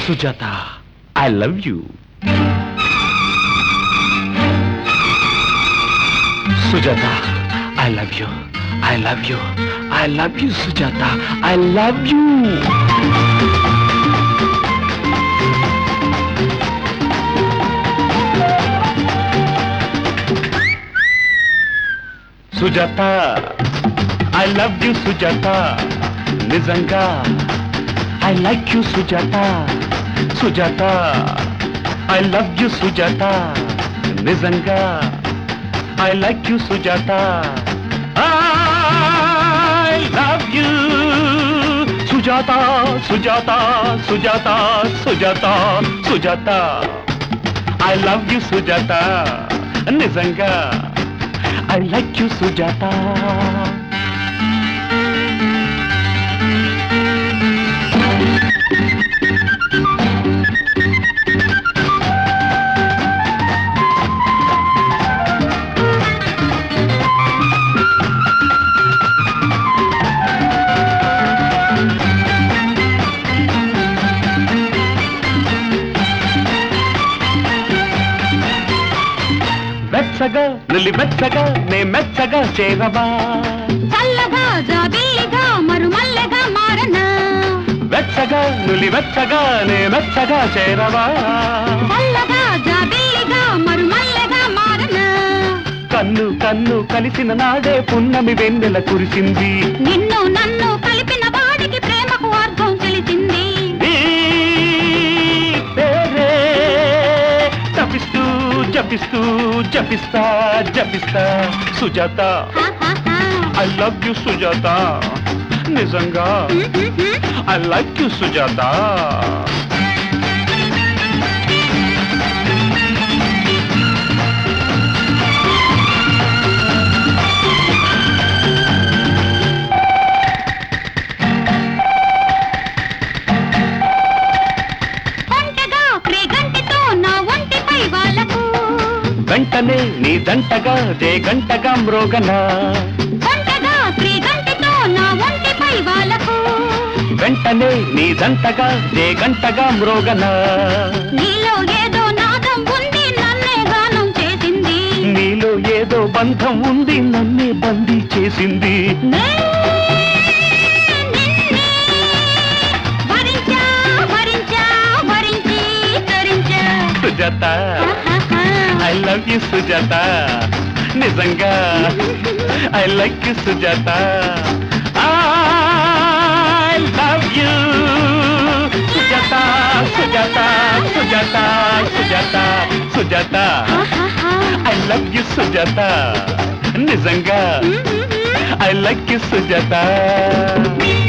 Sujatha I love you Sujatha I love you I love you I love you Sujatha I love you Sujatha I love you Sujatha నిజంగా I like you Sujatha Sujatha I love you Sujatha నిజంగా I like you Sujatha I love you Sujatha Sujatha Sujatha Sujatha Sujatha I love you Sujatha నిజంగా I like you Sujatha వెచ్చగా నులి వెచ్చగా నే మెచ్చగా చేరవా చల్లగా జాబిల్లిగా మరుమల్లెగా మారనా వెచ్చగా నులి వెచ్చగా నే మెచ్చగా చేరవా చల్లగా జాబిల్లిగా మరుమల్లెగా మారనా కన్ను కన్ను కలిసిన నాడే పున్నమి వెన్నెల కురిసింది నిన్ను నన్ను కలిపిన వాడికి ప్రేమకు అర్థం తెలిసింది ఈ పేరే జపిస్తూ జపిస్తూ జపిస్తా జపిస్తా సుజాత హా, హా, హా. ఐ లవ్ యు సుజాత నిజంగా hmm, hmm, hmm. I like you Sujatha ఒంటెగా క్రీగంటితో నా ఒంటిపై వాళ్ళకు వెంటనే నీ దంటగా జే గంటగా మ్రోగనా ఒంటెగా క్రీగంటితో నా ఒంటిపై వాళ్ళకు వెంటనే నీ దంటగా జే గంటగా మ్రోగనా నీలో ఏదో నాదం ఉంది నన్నే గానం చేసింది నీలో ఏదో బంధం ఉంది నన్నే బందీ చేసింది నే నిన్నే భరించా భరించా భరించి తరించా సుజాత ఆహాహా. ఐ లవ్ యు సుజాత నిజంగా I like you Sujatha I love you Sujatha Sujatha Sujatha Sujatha Sujatha ఆహాహా. ఐ లవ్ యు సుజాత నిజంగా hmm, hmm, hmm. I like you Sujatha